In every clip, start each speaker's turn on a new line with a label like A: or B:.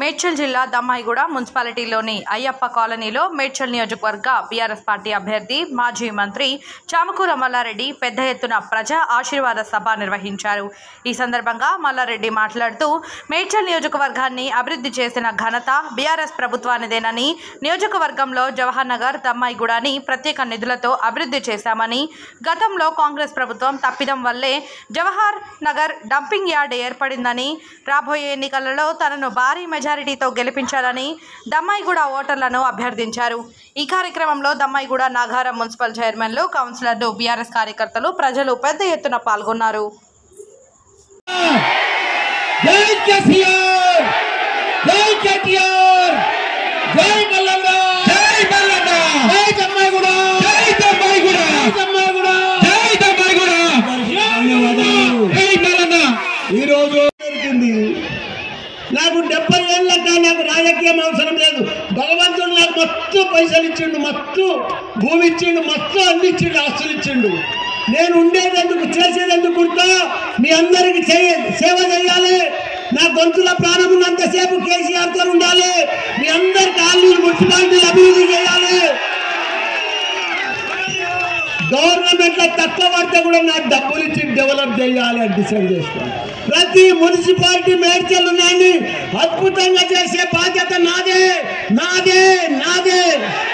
A: మేడ్చల్ జిల్లా దమ్మాయిగూడ మున్సిపాలిటీలోని అయ్యప్ప కాలనీలో మేడ్చల్ నియోజకవర్గ బీఆర్ఎస్ పార్టీ అభ్యర్థి మాజీ మంత్రి చామకూర మల్లారెడ్డి పెద్ద ఎత్తున ప్రజా ఆశీర్వాద సభ నిర్వహించారు ఈ సందర్భంగా మల్లారెడ్డి మాట్లాడుతూ మేడ్చల్ నియోజకవర్గాన్ని అభివృద్ధి చేసిన ఘనత బీఆర్ఎస్ ప్రభుత్వానిదేనని నియోజకవర్గంలో జవహర్ నగర్ దమ్మాయిగూడని ప్రత్యేక నిధులతో అభివృద్ధి చేశామని గతంలో కాంగ్రెస్ ప్రభుత్వం తప్పిదం వల్లే జవహర్ నగర్ డంపింగ్ యార్డ్ ఏర్పడిందని రాబోయే ఎన్నికలలో తనను భారీ మెజారిటీతో గెలిపించాలని దమ్మాయిగూడ ఓటర్లను అభ్యర్థించారు ఈ కార్యక్రమంలో దమ్మాయిగూడ నాగారం మున్సిపల్ చైర్మన్లు కౌన్సిలర్లు బీఆర్ఎస్ కార్యకర్తలు ప్రజలు పెద్ద ఎత్తున పాల్గొన్నారు
B: జై కేసీఆర్ జై కేటీఆర్ జై మల్లన్న జై మల్లన్న జై జమ్మాయిగూడ జై జమ్మాయిగూడ జై జమ్మాయిగూడ జై జమ్మాయిగూడ ధన్యవాదాలు జై మల్లన్న ఈ రోజు దొరికింది నాకు డెబ్బై ఏళ్ళక నాకు రాజకీయం అవసరం లేదు భగవంతుడు నాకు మస్తు పైసలు ఇచ్చిండు మస్తు భూమి ఇచ్చిండు మస్తు అన్ని ఇచ్చిండు ఆస్తులు ఇచ్చిండు నేను ఉండేదందుకు చేసేదందుకు గుర్తా మీ అందరికి చేయ సేవ చేయాలి నా గొంతుల ప్రాణం ఉన్నంతసేపు కేసీఆర్ తో ఉండాలి మీ అందరికి ఆళ్ళు మున్సిపాలిటీలు అభివృద్ధి చేయాలి గవర్నమెంట్ లో తక్కువ పడితే కూడా నాకు డబ్బులు ఇచ్చి డెవలప్ చేయాలి అని డిసైడ్ చేస్తాను ప్రతి మున్సిపాలిటీ మేడ్చల్ ఉన్నాయని అద్భుతంగా చేసే బాధ్యత నాదే నాదే నాదే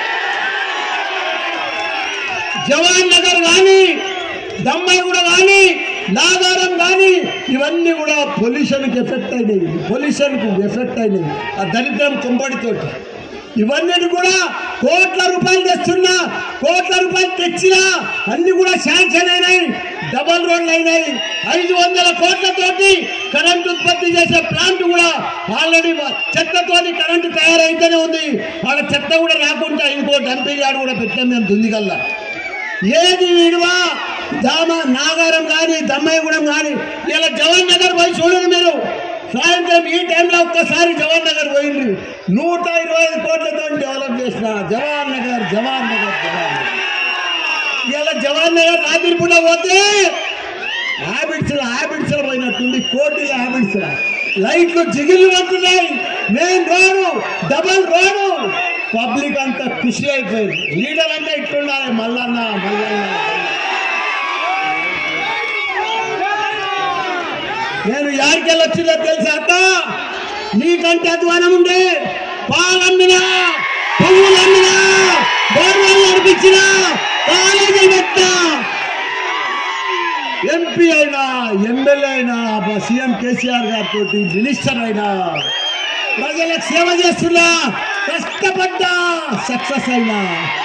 B: జవాన్ నగర్ కానీ దమ్మాయిగూడ కానీ నాగారం కానీ ఇవన్నీ కూడా పొల్యూషన్కి ఎఫెక్ట్ అయినాయి పొల్యూషన్కి ఎఫెక్ట్ అయినాయి ఆ దరిద్రం కుంపడితోటి ఇవన్నీ కూడా కోట్ల రూపాయలు తెస్తున్నా కోట్ల రూపాయలు తెచ్చినా అన్ని కూడా శాంక్షన్ అయినాయి డబల్ రోడ్లు అయినాయి ఐదు వందల కోట్లతోటి కరెంట్ ఉత్పత్తి చేసే ప్లాంట్ కూడా ఆల్రెడీ చెత్తతోటి కరెంటు తయారైతేనే ఉంది వాళ్ళ చెత్త కూడా రాకుండా ఇంకో డంపింగ్ యార్డ్ కూడా పెట్టాం మేము దుందిగల్లా ఏది విడువా దామ నాగారం కానీ దమ్మాయిగూడెం కానీ ఇలా జవహర్ నగర్ పోయి చూడండి మీరు సాయంత్రం ఈ టైంలో ఒక్కసారి జవహర్ నగర్ పోయింది నూట ఇరవై ఐదు కోట్లతో డెవలప్ చేసిన జవహర్ నగర్ జవహర్ నగర్ జవహర్ నగర్ ఇలా జవహర్ నగర్ రాత్రి పూట పోతే హ్యాబిట్స్ హ్యాబిట్స్ పోయినట్టుంది కోటిల హ్యాబిట్స్ లైట్లు జిగిలు పడుతున్నాయి main road double road public అంతా ఖుషి అయిపోయింది లీడర్ అంతా ఇట్లుండాలి మల్లన్న మల్లన్న నేను యాడికెళ్ళి వచ్చిందో తెలుసా అక్క నీకంటే అధ్వానం ఉండే పాలమ్మినా పువ్వులు అమ్మినా బోర్వాళ్ళు నడిపించినా కాలేజీలు పెట్టినా ఎంపీ అయినా ఎమ్మెల్యే అయినా మా సీఎం కేసీఆర్ గారితో మినిస్టర్ అయినా ప్రజలకు సేవ చేస్తున్నా కష్టపడ్డా సక్సెస్ అయినా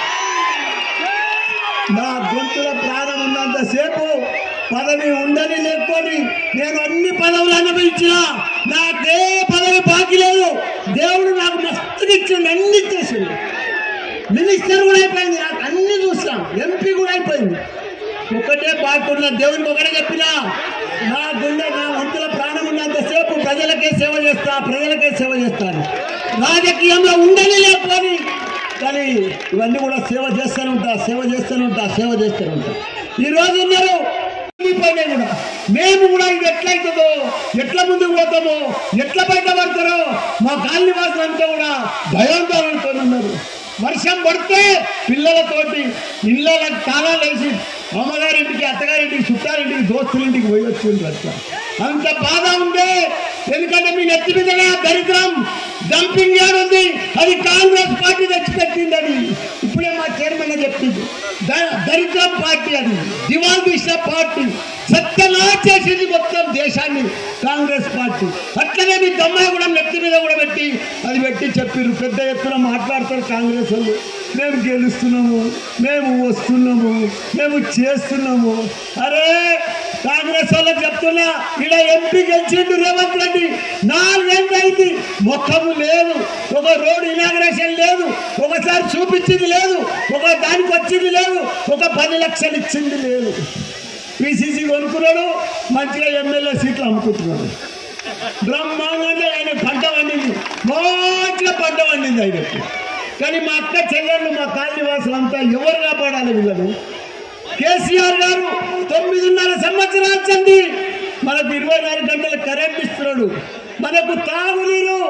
B: నా గొంతుల ప్రాణం ఉన్నంతసేపు పదవి ఉండని లేకొని నేను అన్ని పదవులు అనుభవించిన నాకే పదవి బాకీ లేదు దేవుడు నాకు మస్తు ఇచ్చిండు అన్ని ఇచ్చేసిండు మినిస్టర్ కూడా అయిపోయింది నాకు అన్ని చూస్తాం ఎంపీ కూడా అయిపోయింది ఒకటే బాగున్న దేవునికి ఒకటే చెప్పినా నా గుండె నా వంతుల ప్రాణం ఉన్నంతసేపు ప్రజలకే సేవ చేస్తా ప్రజలకే సేవ చేస్తాను రాజకీయంలో ఉండని లేకపోని కానీ ఇవన్నీ కూడా సేవ చేస్తూనే ఉంటా సేవ చేస్తూనే ఉంటా సేవ చేస్తూనే ఉంటా ఈ రోజు ఉన్నారు పైన కూడా మేము కూడా ఇది ఎట్లయితుందో ఎట్లా ముందుకు పోతామో ఎట్లా బయటపడతారో మా కాలనీ వాసులంతా కూడా భయాందోళనతో ఉన్నారు వర్షం పడితే పిల్లలతోటి ఇళ్ళకి తాళాలు వేసి అమ్మగారింటికి అత్తగారింటికి చుట్టారింటికి దోస్తులింటికి పోయి వచ్చిండ్రు అట్లా అంత బాధ ఉండే ఎందుకంటే మీ నెత్తి మీదనే ఆ దరిద్రం డంపింగ్ యార్డ్ ఉంది అది కాంగ్రెస్ పార్టీ తెచ్చిపెట్టిందని ఇప్పుడే మా చైర్మన్ చెప్పింది ద- దరిద్రం పార్టీ అది దివాల్ తీసిన పార్టీ సత్యనా చేసింది మొత్తం దేశాన్ని కాంగ్రెస్ పార్టీ అట్లనే మీ దమ్మాయి కూడా నెత్తి మీద కూడా పెట్టి అది పెట్టి చెప్పిర్రు పెద్ద ఎత్తున మాట్లాడతారు కాంగ్రెస్ వాళ్ళు మేము గెలుస్తున్నాము మేము వస్తున్నాము మేము చేస్తున్నాము అరే కాంగ్రెస్ వాళ్ళకి చెప్తున్నా ఇక్కడ ఎంపీ గెలిచిండు రేవంత్ రెడ్డి నాలుగేళ్ళు అయింది మొత్తము లేదు ఒక రోడ్ ఇనాగ్రేషన్ లేదు ఒకసారి చూపించింది లేదు ఒక దానికి వచ్చింది లేదు ఒక పది లక్షలు ఇచ్చింది లేదు పిసిసి కొనుక్కున్నాడు మంచిగా ఎమ్మెల్యే సీట్లు అమ్ముకుంటున్నాడు బ్రహ్మాండంగా ఆయన పంట పండింది మంచిగా పంట పండింది ఆయనకి కానీ మా అక్క చెల్లెళ్ళు మా కాళీవాసులు అంతా ఎవరు కాపాడాలి వీళ్ళను కేసీఆర్ గారు తొమ్మిదిన్నర సంవత్సరాలు చంది మనకు ఇరవై నాలుగు గంటల కరెంట్ ఇస్తున్నాడు మనకు తాగునీరు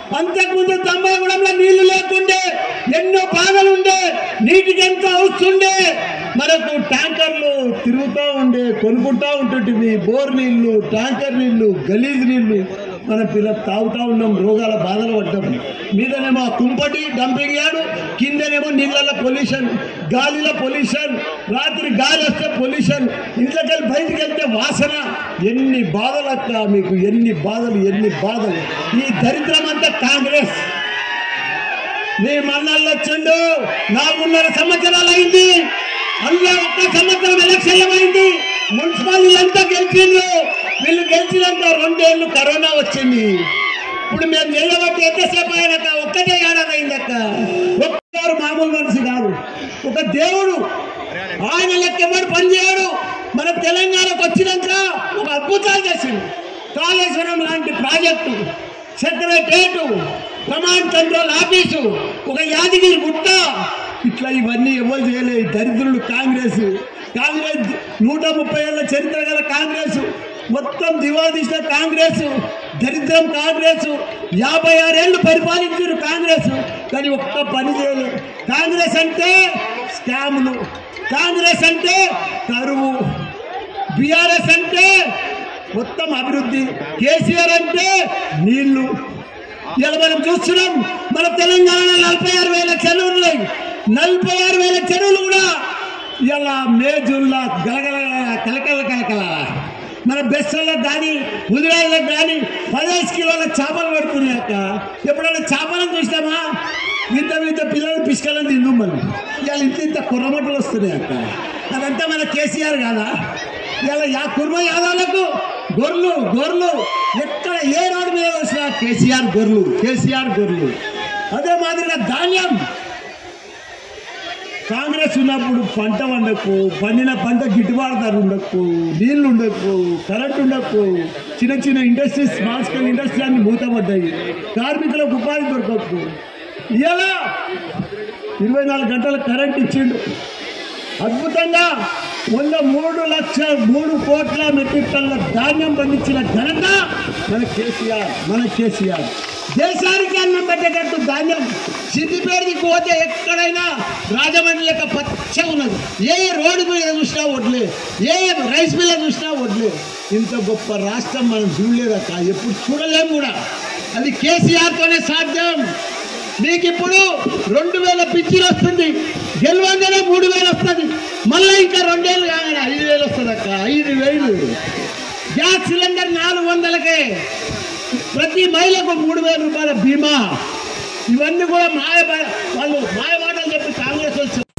B: అంతకుముందు తమ్మగూడెంలో నీళ్లు లేకుండే ఎన్నో బాధలు ఉండే నీటికి ఎంతో అవుతుండే మనకు ట్యాంకర్లు తిరుగుతూ ఉండే కొనుక్కుంటా ఉంటుంటివి బోర్ నీళ్లు ట్యాంకర్ నీళ్లు గలీజ్ నీళ్లు మన పిల్లలు తాగుతా ఉన్నాం రోగాల బాధలు పడ్డాం మీదనేమో కుంపటి డంపింగ్ యార్డు కిందనేమో నీళ్ళలో పొల్యూషన్ గాలిలో పొల్యూషన్ రాత్రి గాలి వస్తే పొల్యూషన్ ఇంట్లోకి వెళ్ళి బయటికి వెళ్తే వాసన ఎన్ని బాధలు అక్క మీకు ఎన్ని బాధలు ఎన్ని బాధలు ఈ దరిద్రం అంతా కాంగ్రెస్ మీ మన్నల్లో వచ్చిండు నాలుగున్నర సంవత్సరాలు అయింది అందులో ఒక్క సంవత్సరం ఎలక్షన్ అయింది మున్సిపాలిటీ అంతా గెలిచిండ్రు వీళ్ళు గెలిచినాక రెండేళ్ళు కరోనా వచ్చింది ఇప్పుడు మేము నిలబట్టి ఎంతసేపు అయినాక ఒక్కటే ఏడాది అయిందక్క ఒక్కరు మామూలు మనిషి కాదు ఒక దేవుడు ఆయన లెక్క ఎవరు పనిచేయడు మన తెలంగాణకు వచ్చినాక ఒక అద్భుతాలు చేసిండు కాళేశ్వరం లాంటి project secretariat command control office ఒక యాదగిరి గుట్ట ఇట్లా ఇవన్నీ ఎవరు చేయలేదు దరిద్రులు కాంగ్రెస్ కాంగ్రెస్ నూట ముప్పై ఏళ్ళ చరిత్ర గల కాంగ్రెస్ మొత్తం దివాదీసిన కాంగ్రెస్ దరిద్రం కాంగ్రెస్ యాభై ఆరేళ్ళు పరిపాలించారు కాంగ్రెస్ కానీ ఒక్క పని చేయలేదు కాంగ్రెస్ అంటే స్కాములు కాంగ్రెస్ అంటే కరువు బీఆర్ఎస్ అంటే మొత్తం అభివృద్ధి కేసీఆర్ అంటే నీళ్లు ఇలా మనం చూస్తున్నాం మన తెలంగాణలో నలభై ఆరు వేల చెరువులు ఉన్నాయి నలభై ఆరు వేల చెరువులు కూడా ఇలా మే జూన్లో గలగల కలకల కలకల మన బెస్సల్లో కానీ ఉదిరాళ్ళకు కానీ పదిహేను కిలోల చేపలు పడుతున్నాయక్క ఎప్పుడైనా చేపలను చూసినామా ఇంత ఇంత పిల్లలు పిసుకలను తిందాం మనం ఇవాళ ఇంత ఇంత కుర్రమట్టలు వస్తున్నాయి అక్క అదంతా మన కేసీఆర్ కాదా ఇలా యా కుర్మ యాదవులకు గొర్రెలు గొర్రెలు ఎక్కడ ఏ రోడ్డు మీద వచ్చినా కేసీఆర్ గొర్రెలు కేసీఆర్ గొర్రెలు అదే మాదిరిగా ధాన్యం కాంగ్రెస్ ఉన్నప్పుడు పంట వండకు పండిన పంట గిట్టుబాటు ధర ఉండకు నీళ్లు ఉండకు కరెంట్ ఉండకు చిన్న చిన్న ఇండస్ట్రీస్ స్మాల్ స్కేల్ ఇండస్ట్రీ అన్ని మూతపడ్డాయి కార్మికులకు ఉపాధి దొరకకు ఇలా ఇరవై నాలుగు గంటల కరెంట్ ఇచ్చిండు అద్భుతంగా వంద మూడు లక్షల మూడు కోట్ల మెట్రిక్ టన్నుల ధాన్యం పండించిన ఘనత మన కేసీఆర్ మన కేసీఆర్ దేశానికి అన్నం పెట్టేటట్టు ధాన్యం సిద్దిపేటకి పోతే ఎక్కడైనా రాజమండ్రి లెక్క పచ్చగా ఉన్నది ఏ రోడ్డు మీద చూసినా వడ్లే ఏ రైస్ మిల్ల చూసినా వడ్లే ఇంత గొప్ప రాష్ట్రం మనం చూడలేదక్క ఎప్పుడు చూడలేము కూడా అది కేసీఆర్తోనే సాధ్యం మీకు ఇప్పుడు రెండు వేల పిచ్చిలు వస్తుంది గెలవంగానే మూడు వేలు వస్తుంది మళ్ళీ ఇంకా రెండేళ్ళు కాగానే ఐదు వేలు వస్తుంది అక్క ఐదు వేలు గ్యాస్ సిలిండర్ నాలుగు వందలకే ప్రతి మహిళకు మూడు వేల రూపాయల బీమా ఇవన్నీ కూడా మాయ వాళ్ళు మాయ మాటలు చెప్పి కాంగ్రెస్ వాళ్ళు